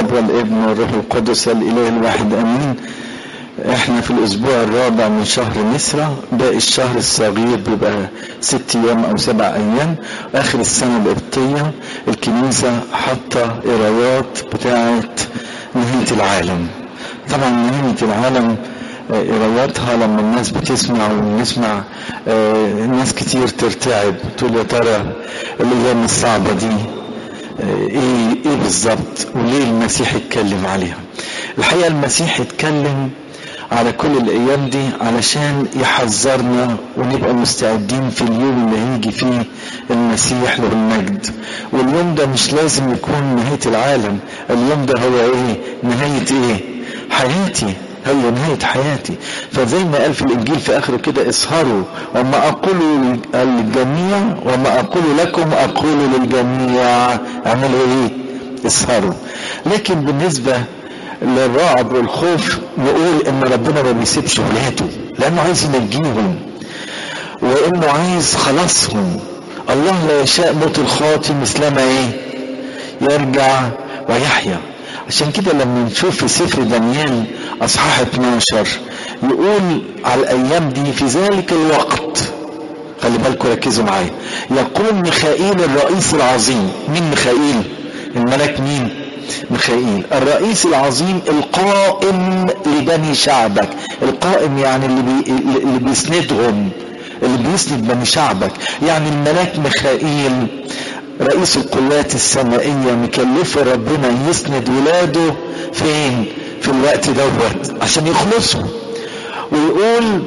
الاب والابن والروح القدس الاله الواحد امين احنا في الاسبوع الرابع من شهر مصر باقي الشهر الصغير بيبقى ست ايام او سبع ايام اخر السنه القبطيه الكنيسه حاطه قرايات بتاعه نهايه العالم طبعا نهايه العالم قراياتها لما الناس بتسمع ونسمع آه، ناس كتير ترتعب تقول يا ترى الايام الصعبه دي آه، ايه ايه بالظبط وليه المسيح اتكلم عليها الحقيقه المسيح اتكلم على كل الايام دي علشان يحذرنا ونبقى مستعدين في اليوم اللي هيجي فيه المسيح له المجد واليوم ده مش لازم يكون نهايه العالم اليوم ده هو ايه نهايه ايه حياتي هي نهاية حياتي فزي ما قال في الإنجيل في آخره كده اسهروا وما أقول للجميع وما أقول لكم أقول للجميع اعملوا إيه؟ اسهروا لكن بالنسبة للرعب والخوف نقول إن ربنا ما بيسيبش ولاده لأنه عايز ينجيهم وإنه عايز خلاصهم الله لا يشاء موت الخاطي مثلما إيه؟ يرجع ويحيا عشان كده لما نشوف في سفر دانيال اصحاح 12 يقول على الايام دي في ذلك الوقت خلي بالكم ركزوا معايا يقوم ميخائيل الرئيس العظيم مين ميخائيل الملك مين ميخائيل الرئيس العظيم القائم لبني شعبك القائم يعني اللي, بي اللي بيسندهم اللي بيسند بني شعبك يعني الملاك ميخائيل رئيس القوات السمائية مكلفة ربنا يسند ولاده فين في الوقت دوت عشان يخلصوا ويقول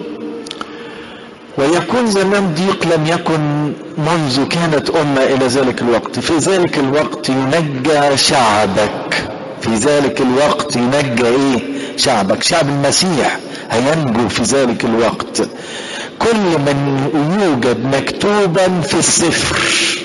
ويكون زمان ضيق لم يكن منذ كانت أمة إلى ذلك الوقت في ذلك الوقت ينجى شعبك في ذلك الوقت ينجى إيه شعبك شعب المسيح هينجو في ذلك الوقت كل من يوجد مكتوبا في السفر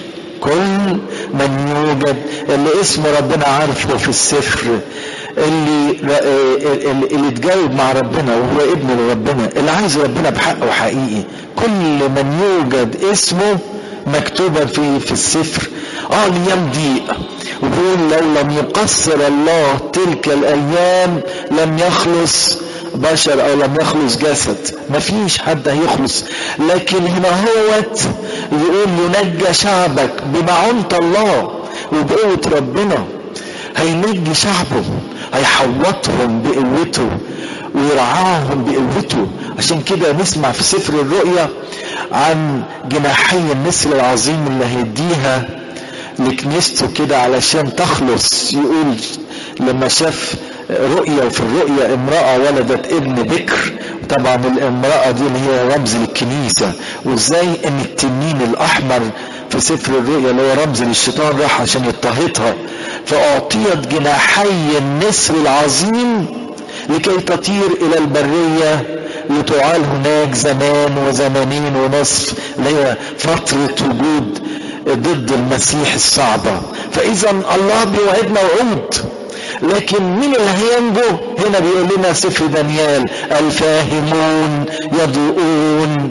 كل من يوجد اللي اسم ربنا عارفه في السفر اللي اللي اتجاوب مع ربنا وهو ابن لربنا اللي عايز ربنا بحقه حقيقي كل من يوجد اسمه مكتوبا في في السفر اه الايام ضيق وبيقول لو لم يقصر الله تلك الايام لم يخلص بشر او لم يخلص جسد مفيش حد هيخلص لكن هنا هوت يقول ينجى شعبك بمعونة الله وبقوة ربنا هينجي شعبه هيحوطهم بقوته ويرعاهم بقوته عشان كده نسمع في سفر الرؤيا عن جناحي النسر العظيم اللي هيديها لكنيسته كده علشان تخلص يقول لما شاف رؤيا وفي الرؤيا امرأة ولدت ابن بكر طبعا الامرأة دي اللي هي رمز للكنيسة وازاي ان التنين الاحمر في سفر الرؤيا اللي هو رمز للشيطان راح عشان يضطهدها فأعطيت جناحي النسر العظيم لكي تطير إلى البرية لتعال هناك زمان وزمانين ونصف اللي هي فترة وجود ضد المسيح الصعبة فإذا الله بيوعدنا وعود لكن مين اللي هينجو هنا بيقول لنا سفر دانيال الفاهمون يضوءون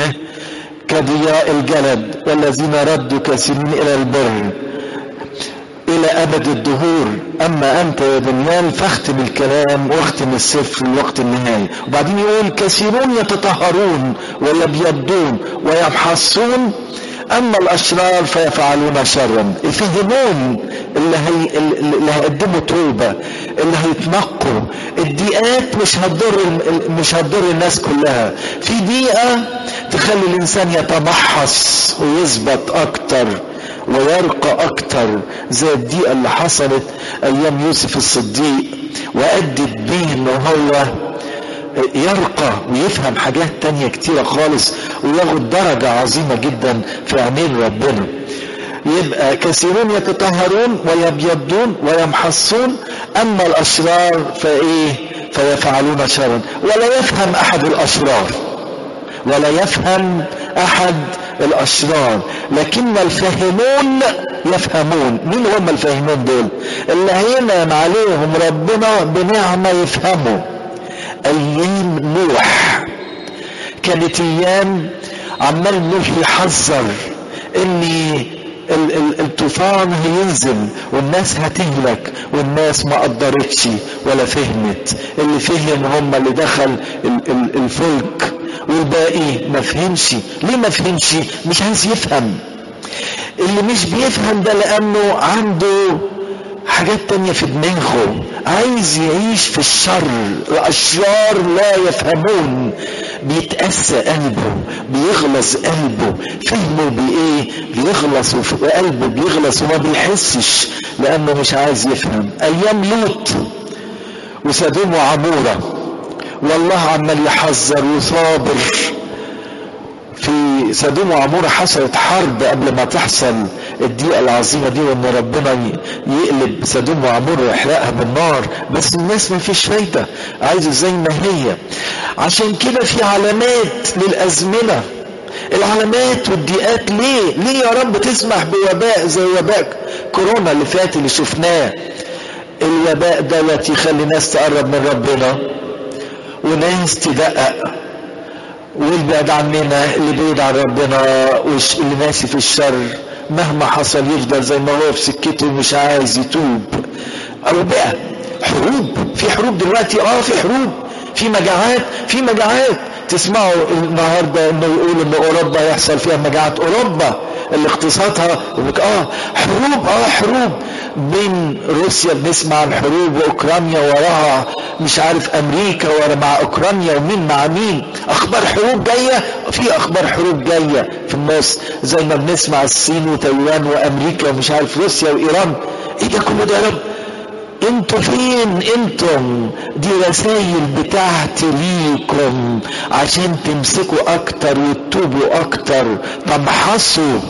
كضياء الجلد والذين ردوا كثيرين الى البر الى ابد الدهور اما انت يا دانيال فاختم الكلام واختم السفر الوقت النهائي وبعدين يقول كثيرون يتطهرون ويبيضون ويبحثون اما الاشرار فيفعلون شرا الفهمون اللي, هي اللي هيقدموا توبه اللي هيتنقوا الدقيقات مش هتضر مش هتضر الناس كلها في دقيقه تخلي الانسان يتمحص ويثبت اكتر ويرقى اكتر زي الدقيقه اللي حصلت ايام يوسف الصديق وادت بيه ان هو يرقى ويفهم حاجات تانية كتيرة خالص وياخد درجة عظيمة جدا في عينين ربنا يبقى كثيرون يتطهرون ويبيضون ويمحصون اما الاشرار فايه فيفعلون شرا ولا يفهم احد الاشرار ولا يفهم احد الاشرار لكن الفاهمون يفهمون مين هم الفاهمون دول اللي هينعم عليهم ربنا بنعمة يفهموا ايام نوح كانت ايام عمال نوح يحذر ان ال- ال- الطوفان هينزل والناس هتهلك والناس ما قدرتش ولا فهمت اللي فهم هم اللي دخل ال- ال- الفلك والباقي ما فهمش ليه ما فهمش مش عايز يفهم اللي مش بيفهم ده لانه عنده حاجات تانية في دماغه عايز يعيش في الشر الأشرار لا يفهمون بيتأسى قلبه بيغلص قلبه فهمه بإيه بيغلص وقلبه بيغلص وما بيحسش لأنه مش عايز يفهم أيام لوط وسدوم وعمورة والله عمال يحذر وصابر في سدوم وعمورة حصلت حرب قبل ما تحصل الضيقة العظيمة دي وان ربنا يقلب سدوم وعمورة ويحرقها بالنار بس الناس ما فيش فايدة عايزة زي ما هي عشان كده في علامات للأزمنة العلامات والضيقات ليه ليه يا رب تسمح بوباء زي وباء كورونا اللي فات اللي شفناه الوباء دوت يخلي ناس تقرب من ربنا وناس تدقق واللي بعد عننا اللي بعيد عن ربنا واللي ماشي في الشر مهما حصل يفضل زي ما هو في سكته مش عايز يتوب او بقى حروب في حروب دلوقتي اه في حروب في مجاعات في مجاعات تسمعوا النهارده انه يقول ان اوروبا يحصل فيها مجاعات اوروبا اللي اقتصادها اه حروب اه حروب بين روسيا بنسمع عن حروب واوكرانيا وراها مش عارف امريكا ورا مع اوكرانيا ومين مع مين اخبار حروب جايه في اخبار حروب جايه في النص زي ما بنسمع الصين وتايوان وامريكا ومش عارف روسيا وايران ايه ده كله ده يا رب انتوا فين انتم دي رسائل بتاعتي ليكم عشان تمسكوا اكتر وتتوبوا اكتر تمحصوا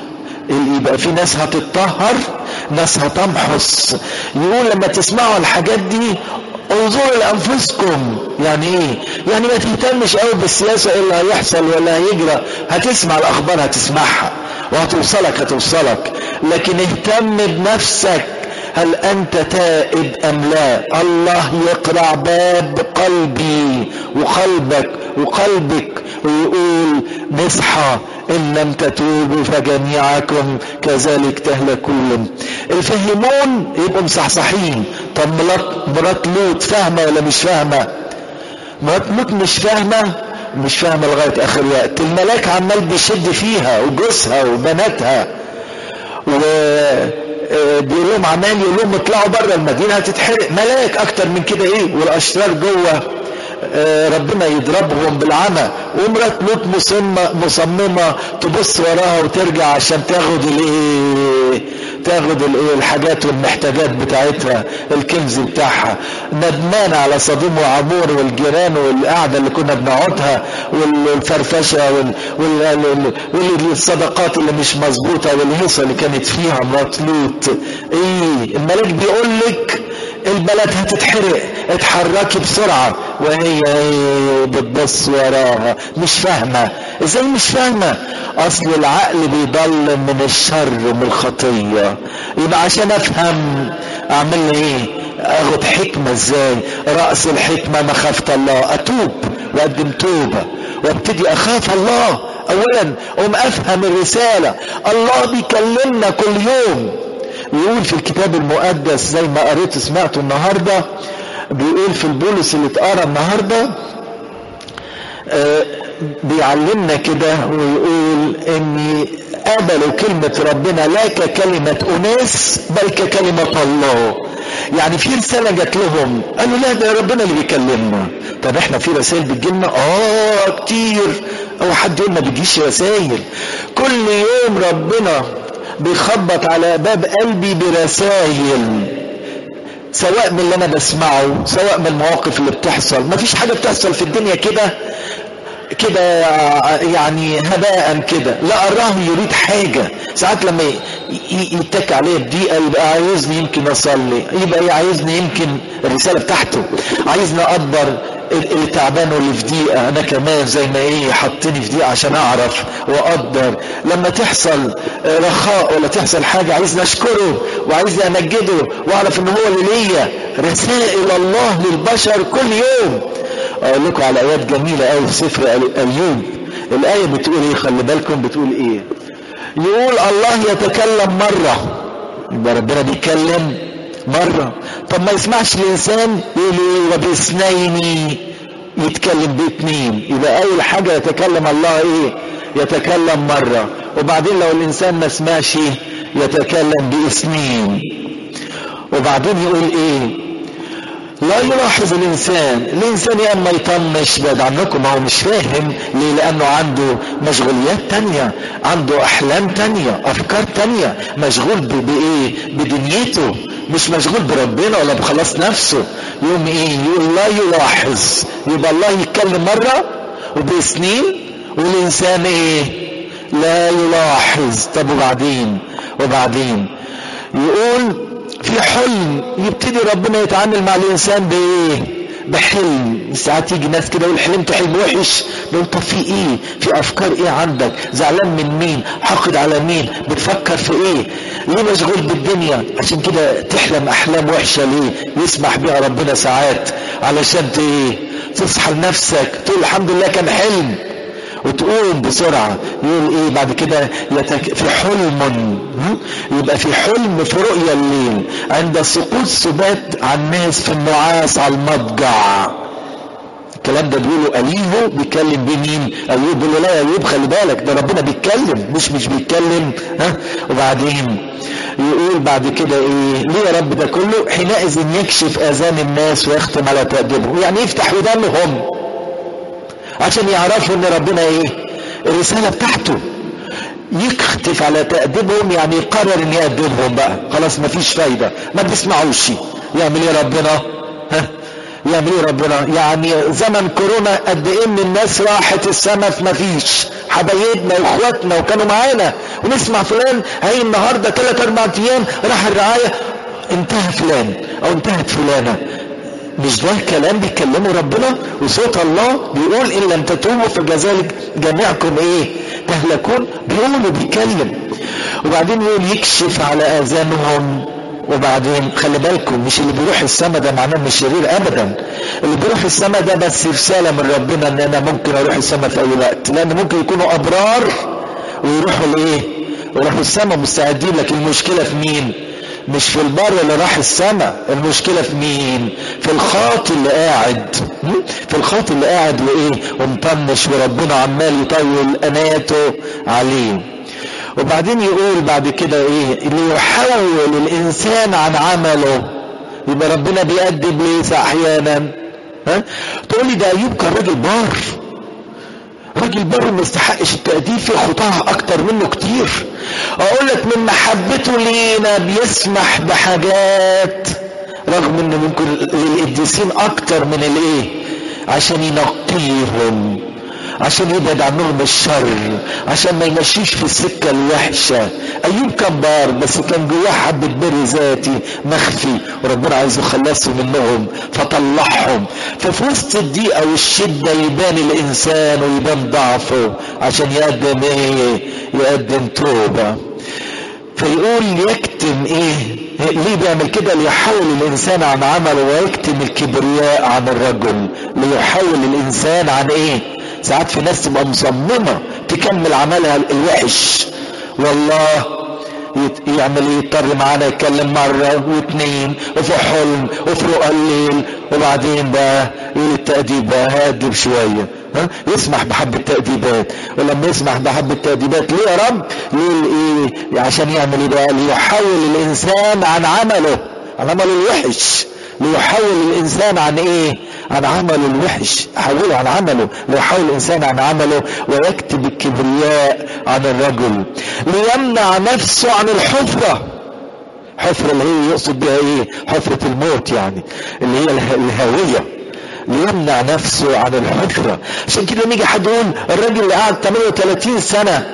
يبقى في ناس هتتطهر ناس هتمحص يقول لما تسمعوا الحاجات دي انظروا لانفسكم يعني ايه يعني ما تهتمش قوي بالسياسه ايه اللي هيحصل ولا هيجرى هتسمع الاخبار هتسمعها وهتوصلك هتوصلك لكن اهتم بنفسك هل انت تائب ام لا الله يقرع باب قلبي وقلبك وقلبك ويقول نصحى ان لم تتوبوا فجميعكم كذلك تهلكون الفهمون يبقوا مصحصحين طب مرات مرات لوط فاهمه ولا مش فاهمه مرات لوط مش فاهمه مش فاهمه لغايه اخر وقت الملاك عمال بيشد فيها وجوزها وبناتها و بيقول لهم عمال يقول لهم اطلعوا بره المدينه هتتحرق ملاك اكتر من كده ايه والاشرار جوه ربنا يضربهم بالعمى ومرات لوط مصممه مصممه تبص وراها وترجع عشان تاخد الايه تاخد الايه الحاجات والمحتاجات بتاعتها الكنز بتاعها ندمان على صديم وعمور والجيران والقعده اللي كنا بنقعدها والفرفشه والصدقات اللي مش مظبوطه والهيصه اللي كانت فيها مرات لوط ايه الملك بيقول لك البلد هتتحرق اتحركي بسرعة وهي بتبص وراها مش فاهمة ازاي مش فاهمة اصل العقل بيضل من الشر ومن الخطية يبقى عشان افهم اعمل ايه اخد حكمة ازاي رأس الحكمة مخافة الله اتوب واقدم توبة وابتدي اخاف الله اولا ام افهم الرسالة الله بيكلمنا كل يوم يقول في الكتاب المقدس زي ما قريت سمعته النهاردة بيقول في البولس اللي اتقرا النهاردة آه بيعلمنا كده ويقول ان قبلوا كلمة ربنا لا ككلمة أناس بل ككلمة الله يعني في رسالة جات لهم قالوا لا ده ربنا اللي بيكلمنا طب احنا في رسائل بتجيلنا اه كتير او حد يقول ما بيجيش رسائل كل يوم ربنا بيخبط على باب قلبي برسائل سواء من اللي انا بسمعه سواء من المواقف اللي بتحصل مفيش حاجه بتحصل في الدنيا كده كده يعني هباء كده لا الله يريد حاجه ساعات لما يتك عليه بضيقه يبقى عايزني يمكن اصلي يبقى عايزني يمكن الرساله بتاعته عايزني اقدر اللي تعبان واللي في ضيقه انا كمان زي ما ايه حطني في ضيقه عشان اعرف واقدر لما تحصل رخاء ولا تحصل حاجه عايزني اشكره وعايزني امجده واعرف ان هو اللي ليا رسائل الله للبشر كل يوم اقول لكم على ايات جميله قوي في سفر ايوب الايه بتقول ايه خلي بالكم بتقول ايه يقول الله يتكلم مرة يبقى ربنا بيتكلم مرة طب ما يسمعش الإنسان يقول إيه وباثنين يتكلم باثنين يبقى أول حاجة يتكلم الله إيه يتكلم مرة وبعدين لو الإنسان ما سمعش يتكلم باثنين وبعدين يقول إيه لا يلاحظ الانسان الانسان يا اما يطنش بعد عنكم ما هو مش فاهم ليه لانه عنده مشغوليات تانية عنده احلام تانية افكار تانية مشغول بايه بدنيته مش مشغول بربنا ولا بخلاص نفسه يوم ايه يقول لا يلاحظ يبقى الله يتكلم مرة وبسنين والانسان ايه لا يلاحظ طب وبعدين وبعدين يقول في حلم يبتدي ربنا يتعامل مع الانسان بايه بحلم ساعات يجي ناس كده يقول حلمت حلم وحش نقول طب في ايه في افكار ايه عندك زعلان من مين حاقد على مين بتفكر في ايه ليه مشغول بالدنيا عشان كده تحلم احلام وحشه ليه يسمح بيها ربنا ساعات علشان ايه تصحى لنفسك تقول الحمد لله كان حلم وتقوم بسرعة يقول ايه بعد كده يتك... في حلم يبقى في حلم في رؤيا الليل عند سقوط سبات على الناس في النعاس على المضجع الكلام ده بيقوله أليهو بيتكلم بمين أيوب بيقول له لا يا أيوب خلي بالك ده ربنا بيتكلم مش مش بيتكلم ها وبعدين يقول بعد كده ايه ليه يا رب ده كله حينئذ يكشف آذان الناس ويختم على تأديبهم يعني يفتح ودانهم عشان يعرفوا ان ربنا ايه الرسالة بتاعته يكتف على تأديبهم يعني يقرر ان يأدبهم بقى خلاص مفيش فايدة ما بيسمعوش يعمل ايه ربنا ها يعمل ايه ربنا يعني زمن كورونا قد ايه من الناس راحت السما في مفيش حبايبنا واخواتنا وكانوا معانا ونسمع فلان هي النهارده ثلاث اربع ايام راح الرعايه انتهى فلان او انتهت فلانه مش ده كلام بيكلمه ربنا وصوت الله بيقول ان لم تتوبوا فكذلك جميعكم ايه تهلكون بيقول بيكلم وبعدين يقول يكشف على اذانهم وبعدين خلي بالكم مش اللي بيروح السما ده معناه مش شرير ابدا اللي بيروح السما ده بس رساله من ربنا ان انا ممكن اروح السما في اي وقت لان ممكن يكونوا ابرار ويروحوا لايه يروحوا السما مستعدين لكن المشكله في مين مش في البر اللي راح السما المشكلة في مين في الخاطي اللي قاعد في الخاطي اللي قاعد وايه ومطنش وربنا عمال يطول اناته عليه وبعدين يقول بعد كده ايه اللي يحول الانسان عن عمله يبقى ربنا بيأدب ليس احيانا ها تقول لي ده ايوب كان راجل بار راجل بر ما يستحقش التأديب في خطاها اكتر منه كتير اقول لك من محبته لينا بيسمح بحاجات رغم انه ممكن للقديسين اكتر من الايه عشان ينقيهم عشان يبعد عنهم الشر عشان ما يمشيش في السكة الوحشة ايوب كان بار بس كان جواه حبة بر ذاتي مخفي وربنا عايز يخلصه منهم فطلعهم ففي وسط الضيقة والشدة يبان الانسان ويبان ضعفه عشان يقدم ايه يقدم توبة فيقول يكتم ايه ليه بيعمل كده ليحول الانسان عن عمله ويكتم الكبرياء عن الرجل ليحول الانسان عن ايه ساعات في ناس تبقى مصممة تكمل عملها الوحش والله يعمل ايه يضطر معانا يتكلم مرة واثنين وفي حلم وفي رؤى الليل وبعدين بقى يقول التأديب بقى هادب شوية ها يسمح بحبة تأديبات ولما يسمح بحبة تأديبات ليه يا رب يقول ايه عشان يعمل ايه بقى ليحول الانسان عن عمله عن عمله الوحش ليحول الانسان عن ايه عن عمله الوحش حوله عن عمله ليحول الانسان عن عمله ويكتب الكبرياء عن الرجل ليمنع نفسه عن الحفرة حفرة اللي هي يقصد بها ايه حفرة الموت يعني اللي هي الهاوية ليمنع نفسه عن الحفرة عشان كده نيجي حد يقول الراجل اللي قعد 38 سنة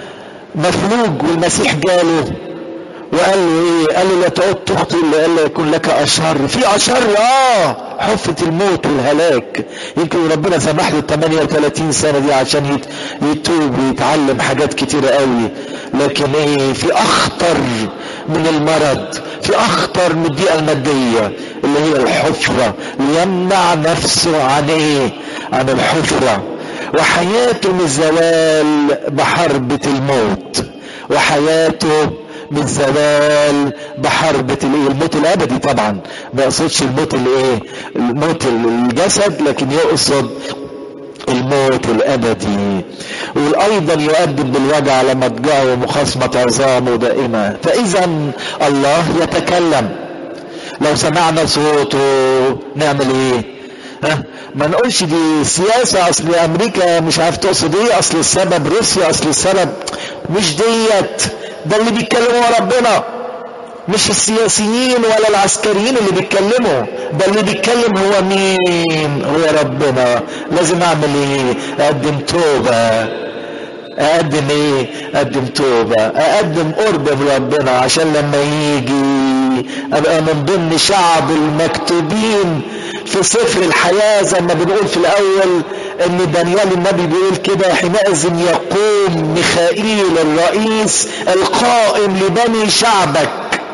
مفلوج والمسيح جاله وقال له ايه قال له لا تعد تخطي الا الا يكون لك اشر في اشر اه حفة الموت والهلاك يمكن ربنا سمح له 38 سنة دي عشان يتوب ويتعلم حاجات كتيرة قوي لكن ايه في اخطر من المرض في اخطر من الضيقة المادية اللي هي الحفرة ليمنع نفسه عن ايه عن الحفرة وحياته من الزوال بحربة الموت وحياته من زوال بحربة الايه الموت الابدي طبعا ما يقصدش الموت الايه الموت الجسد لكن يقصد الموت الابدي وايضا يؤدب بالوجع لمضجعه ومخاصمة عظامه دائما فاذا الله يتكلم لو سمعنا صوته نعمل ايه ها ما نقولش دي سياسة اصل امريكا مش عارف تقصد ايه اصل السبب روسيا اصل السبب مش ديت ده اللي بيتكلموا ربنا مش السياسيين ولا العسكريين اللي بيتكلموا ده اللي بيتكلم هو مين هو ربنا لازم اعمل ايه اقدم توبة اقدم ايه اقدم توبة اقدم قرب بربنا عشان لما يجي ابقى من ضمن شعب المكتوبين في سفر الحياة زي ما بنقول في الاول ان دانيال النبي بيقول كده حينئذ يقوم ميخائيل الرئيس القائم لبني شعبك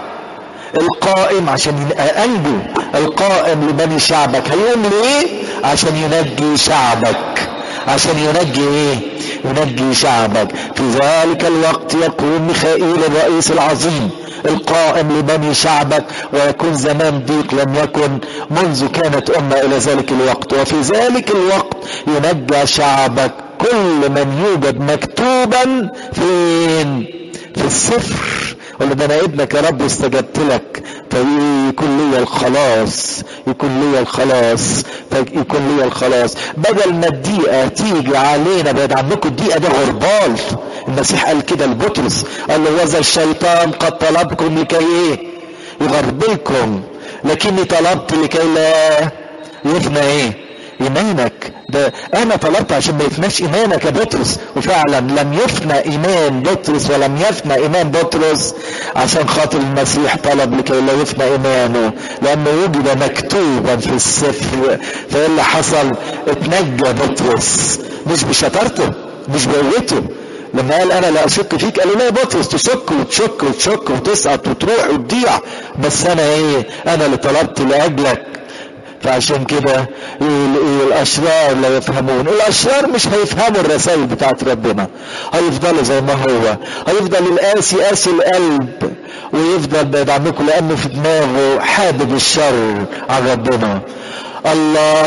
القائم عشان انجو القائم لبني شعبك هيقوم ليه عشان ينجي شعبك عشان ينجي ايه ينجي شعبك في ذلك الوقت يقوم ميخائيل الرئيس العظيم القائم لبني شعبك ويكون زمان ضيق لم يكن منذ كانت أمة إلى ذلك الوقت وفي ذلك الوقت ينجى شعبك كل من يوجد مكتوبا فين في السفر ولا ده انا ابنك يا رب استجبت لك فيكون لي الخلاص يكون لي الخلاص فيكون لي الخلاص بدل ما الدقيقة تيجي علينا بعد عنكم الدقيقة ده غربال المسيح قال كده لبطرس قال له وذا الشيطان قد طلبكم لكي ايه يغربلكم لكني طلبت لكي لا يفنى ايه ايمانك ده انا طلبت عشان ما يفناش ايمانك يا بطرس وفعلا لم يفنى ايمان بطرس ولم يفنى ايمان بطرس عشان خاطر المسيح طلب لكي لا يفنى ايمانه لانه وجد مكتوبا في السفر فايه اللي حصل اتنجى بطرس مش بشطارته مش بقوته لما قال انا لا اشك فيك قال لا يا بطرس تشك وتشك وتشك وتسقط وتروح وتضيع بس انا ايه انا اللي طلبت لاجلك فعشان كده الاشرار لا يفهمون الاشرار مش هيفهموا الرسائل بتاعت ربنا هيفضلوا زي ما هو هيفضل القاسي قاسي القلب ويفضل بعيد عنكم لانه في دماغه حابب الشر عن ربنا الله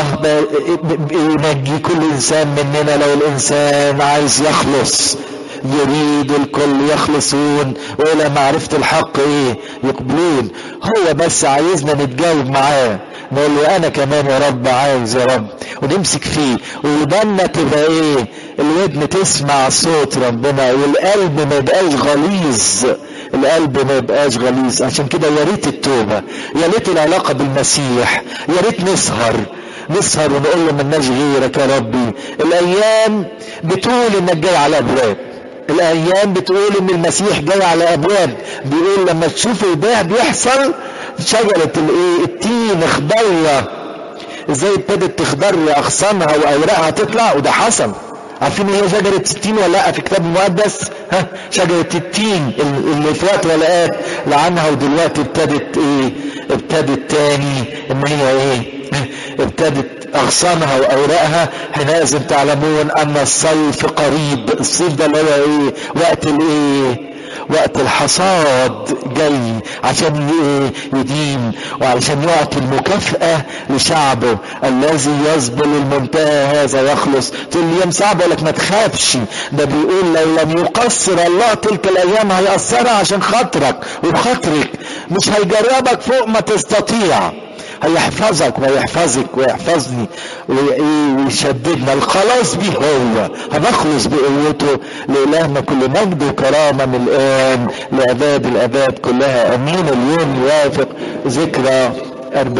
ينجي كل انسان مننا لو الانسان عايز يخلص يريد الكل يخلصون والى معرفة الحق ايه يقبلون هو بس عايزنا نتجاوب معاه نقول له انا كمان يا رب عايز يا رب ونمسك فيه ودنا تبقى ايه الودن تسمع صوت ربنا والقلب ما يبقاش غليظ القلب ما يبقاش غليظ عشان كده يا ريت التوبه يا ريت العلاقه بالمسيح يا ريت نسهر نسهر ونقول له ملناش غيرك يا ربي الايام بتقول انك جاي على ابواب الايام بتقول ان المسيح جاي على ابواب بيقول لما تشوفوا ده بيحصل شجرة الايه التين اخضرة ازاي ابتدت تخضر اغصانها واوراقها تطلع وده حصل عارفين هي شجرة التين ولا لا في الكتاب المقدس ها شجرة التين اللي في وقت ولقات لعنها ودلوقتي ابتدت ايه ابتدت تاني ان هي ايه ابتدت اغصانها واوراقها حينئذ تعلمون ان الصيف قريب الصيف ده اللي هو ايه وقت الايه وقت الحصاد جاي عشان يدين وعشان يعطي المكافأة لشعبه الذي يصبر المنتهى هذا يخلص تقول لي ايام صعبة لك ما تخافش ده بيقول لو لم يقصر الله تلك الايام هيقصرها عشان خاطرك وبخاطرك مش هيجربك فوق ما تستطيع هيحفظك ويحفظك ويحفظني ويشددنا الخلاص به هو هنخلص بقوته لإلهنا كل مجد وكرامة من الآن لأباد الأباد كلها أمين اليوم يوافق ذكرى